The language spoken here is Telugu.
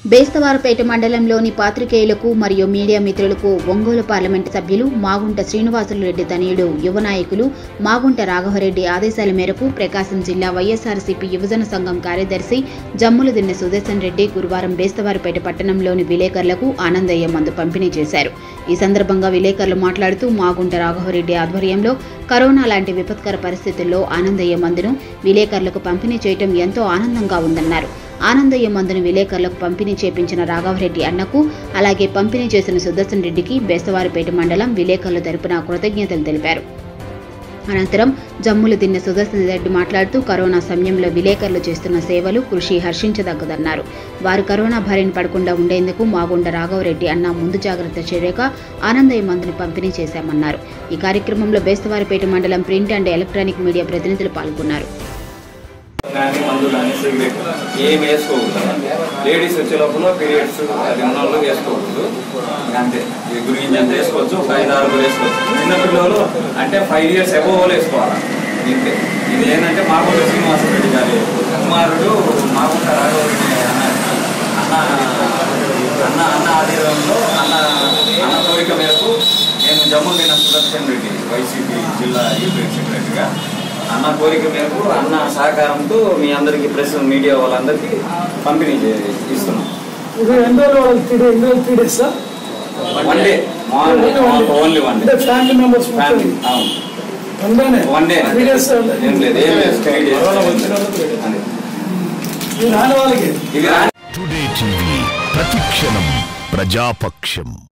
బేస్తవారపేట మండలంలోని పాత్రికేయులకు మరియు మీడియా మిత్రులకు ఒంగోలు పార్లమెంటు సభ్యులు మాగుంట శ్రీనివాసులు రెడ్డి తనయుడు యువ నాయకులు మాగుంట రాఘవరెడ్డి ఆదేశాల మేరకు ప్రకాశం జిల్లా వైఎస్ఆర్సీపీ యువజన సంఘం కార్యదర్శి జమ్ములదిన్నె సుదర్శన్ రెడ్డి గురువారం బేస్తవారపేట పట్టణంలోని విలేకరులకు ఆనందయ్య మందు పంపిణీ చేశారు ఈ సందర్భంగా విలేకరులు మాట్లాడుతూ మాగుంట రాఘవరెడ్డి ఆధ్వర్యంలో కరోనా లాంటి విపత్కర పరిస్థితుల్లో ఆనందయ్య మందును విలేకరులకు పంపిణీ చేయటం ఎంతో ఆనందంగా ఉందన్నారు ఆనందయ్య మందును విలేకరులకు పంపిణీ చేపించిన రాఘవరెడ్డి అన్నకు అలాగే పంపిణీ చేసిన సుదర్శన్ రెడ్డికి బేస్తవారిపేట మండలం విలేకరుల తరపున కృతజ్ఞతలు తెలిపారు అనంతరం జమ్ములు తిన్న సుదర్శన్ రెడ్డి మాట్లాడుతూ కరోనా సమయంలో విలేకరులు చేస్తున్న సేవలు కృషి హర్షించదగ్గదన్నారు వారు కరోనా బారిన పడకుండా ఉండేందుకు మాగుండ రాఘవరెడ్డి అన్న ముందు జాగ్రత్త చర్యగా ఆనందయ్య మందుని పంపిణీ చేశామన్నారు ఈ కార్యక్రమంలో బేస్తవారిపేట మండలం ప్రింట్ అండ్ ఎలక్ట్రానిక్ మీడియా ప్రతినిధులు పాల్గొన్నారు కానీ మందు కానీ సిగరెట్ ఏం వేసుకోకూడదు లేడీస్ వచ్చే లోపల పీరియడ్స్ అది ఉన్న వాళ్ళు వేసుకోకూడదు ఇంకా అంతే ఈ గురించి అంత వేసుకోవచ్చు ఒక ఐదు ఆరు వేసుకోవచ్చు చిన్న పిల్లలు అంటే ఫైవ్ ఇయర్స్ అబోవ్ వాళ్ళు వేసుకోవాలి ఇంతే ఇది ఏంటంటే మాగుంట శ్రీనివాసరెడ్డి గారి కుమారుడు మాగుంట రాఘవరెడ్డి అన్న అన్న అన్న అన్న ఆధ్వర్యంలో అన్న అన్న కోరిక మేరకు నేను జమ్మూ దిన సుదర్శన్ రెడ్డి వైసీపీ జిల్లా యూపీ సెక్రటరీగా అన్న కోరిక మేరకు అన్న సహకారంతో మీ అందరికీ ప్రెస్ మీడియా వాళ్ళందరికీ పంపిణీ చే- ఇస్తున్నాం ఇది ఎన్ని రోజులు వాళ్ళకి త్రీ డే ఎన్ని రోజులు three days sir one day morning only one day అంటే ఫ్యామిలీ మెంబర్స్ ఫ్యామిలీ అవును వన్ డేనే వన్ డే త్రీ డేస్ ఏం లేదు ఏం లేదు త్రీ డేస్ అదే. మీ నాన్న వాళ్ళకి ఇది రా- టుడే టీవీ ప్రతిక్షణం ప్రజాపక్షం